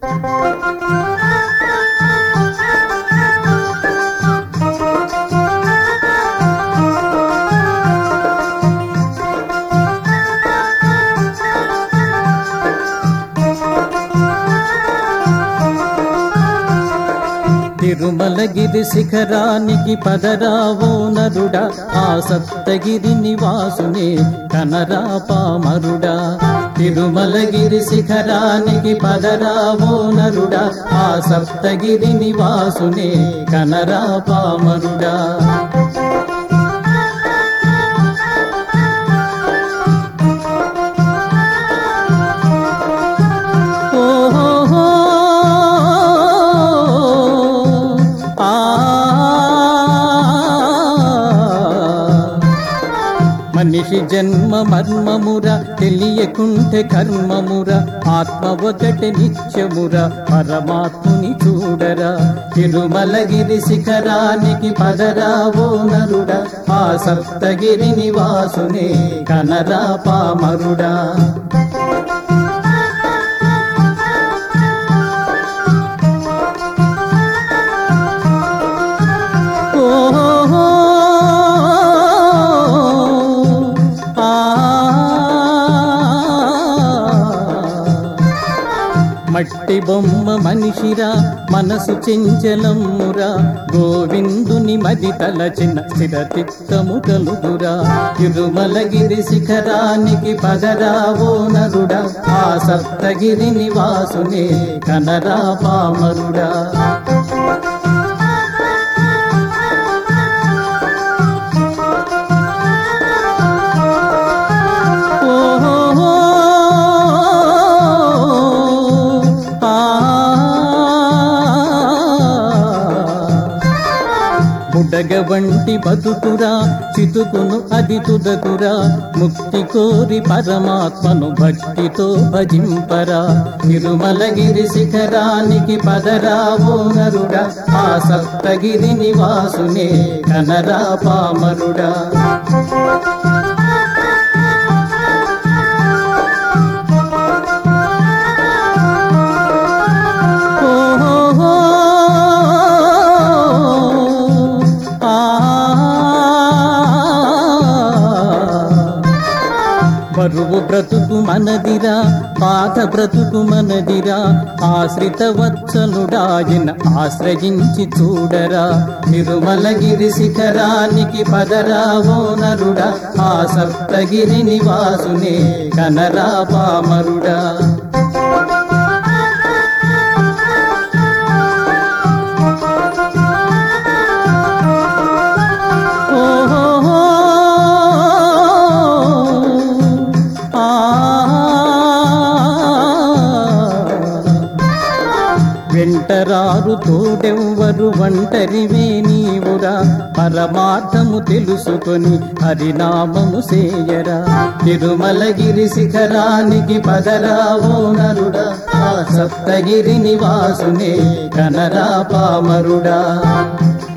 తిరుమలగిరి శిఖరానికి పదరావో నరుడా ఆ సప్తగిరి నివాసునే కనరా పామరుడా తిరుమలగిరి శిఖరానికి పదరావో నరుడా ఆ సప్తగిరి నివాసునే కనరా పామరుడా ఓహో ఆ మనిషి జన్మ మర్మముర తెలియకుంటే కర్మముర ఆత్మ ఒకటి నిత్యముర పరమాత్ముని చూడరా తిరుమలగిరి శిఖరానికి పదరావో నరుడా ఆ సప్తగిరి నివాసునే కనరా పామరుడా ఓహో ఆ మట్టి బొమ్మ మనిషిరా మనసు చెంచలమ్మురా గోవిందుని మది తలచిన స్థిరతిత్తము కలుగురా తిరుమలగిరి శిఖరానికి పదరావో నరుడా ఆ సప్తగిరి నివాసునే కనరా పామరుడా ఓహో ఆ బుడగ వంటి బతుకురా చితుకును అది తుదకురా ముక్తి కోరి పరమాత్మను భక్తితో భజింపరా తిరుమలగిరి శిఖరానికి పదరావో నరుడా ఆ సప్తగిరి నివాసునే కనరా పామరుడా ఓహో ఆ బరువు బ్రతుకు మనదిరా పాత బ్రతుకు మనదిరా ఆశ్రిత వత్సలుడాయన ఆశ్రయించి చూడరా తిరుమలగిరి శిఖరానికి పదరావో నరుడా ఆ సప్తగిరి నివాసునే కనరా పామరుడా ఓహో ఆ వెంటరారు తోడెవ్వరు ఒంటరివే నీవురా పరమార్థము తెలుసుకొని హరినామము సేయరా తిరుమలగిరి శిఖరానికి పదరావో నరుడా ఆ సప్తగిరి నివాసునే కనరా పామరుడా